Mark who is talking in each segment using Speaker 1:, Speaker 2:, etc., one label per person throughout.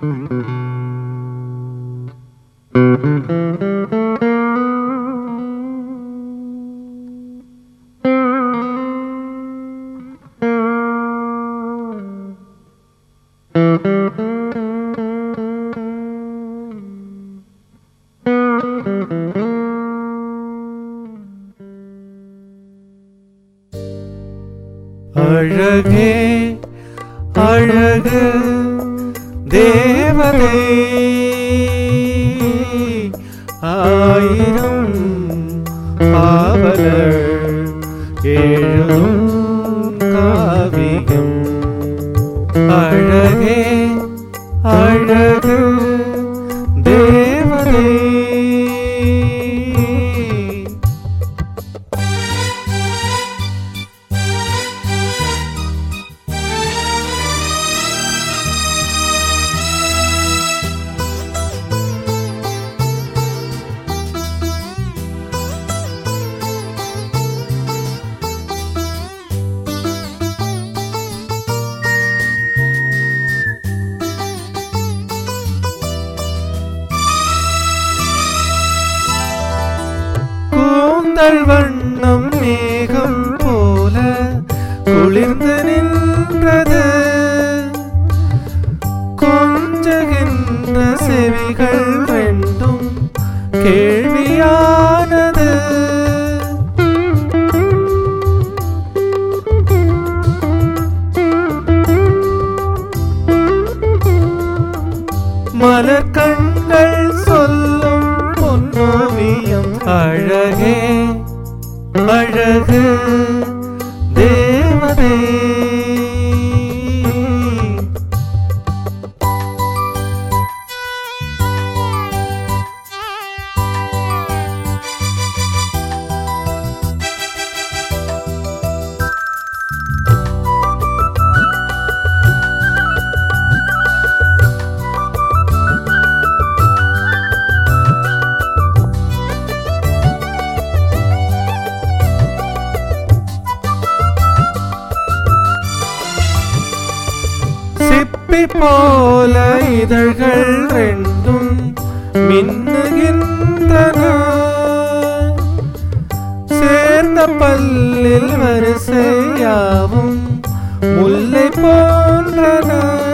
Speaker 1: அழகே அழகு தேவதை ஆயிரம் பாவலர் எழுதும் காவியம் அழகே அழகு தேவதை கூந்தல் வண்ணம் மேகம் போல குளிர்ந்து நின்றது கொஞ்சகின்ற செவிகள் ரெண்டும் கேள்வியானது மலர் கண்கள் சொல்லும் பொன்னோவியம் அழகே அழகு தேவதை சிப்பி போல இதழ்கள் ரெண்டும் மின்னுகின்றன சேர்ந்த பல்லில் வரிசையாவும் முல்லை போன்றன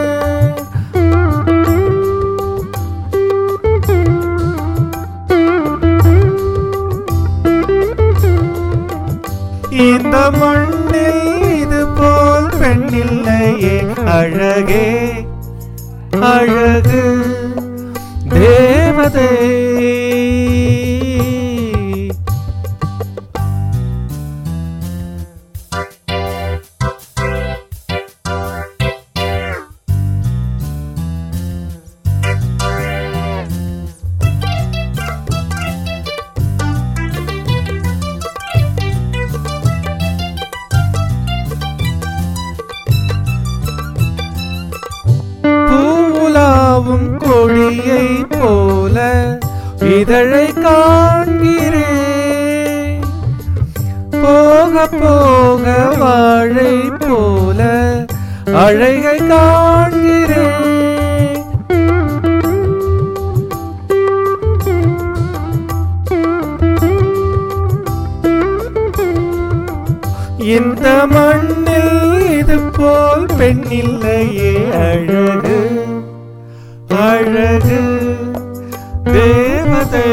Speaker 1: இந்த மண்ணில் இது போல் பெண்ணில்லையே அழகே அழகு தேவதை பூலாவும் கொடியை போல இதழை காண்கிறேன் போக போக வாழை போல அழகை காண்கிறேன் இந்த மண்ணில் இது போல் பெண்ணில்லையே அழகு அழகு தேவதை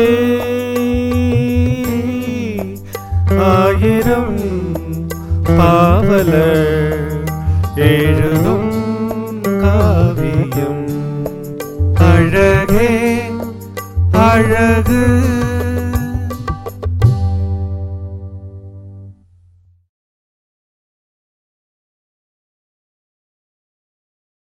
Speaker 1: ஆயிரம் பாவலர் எழுதும்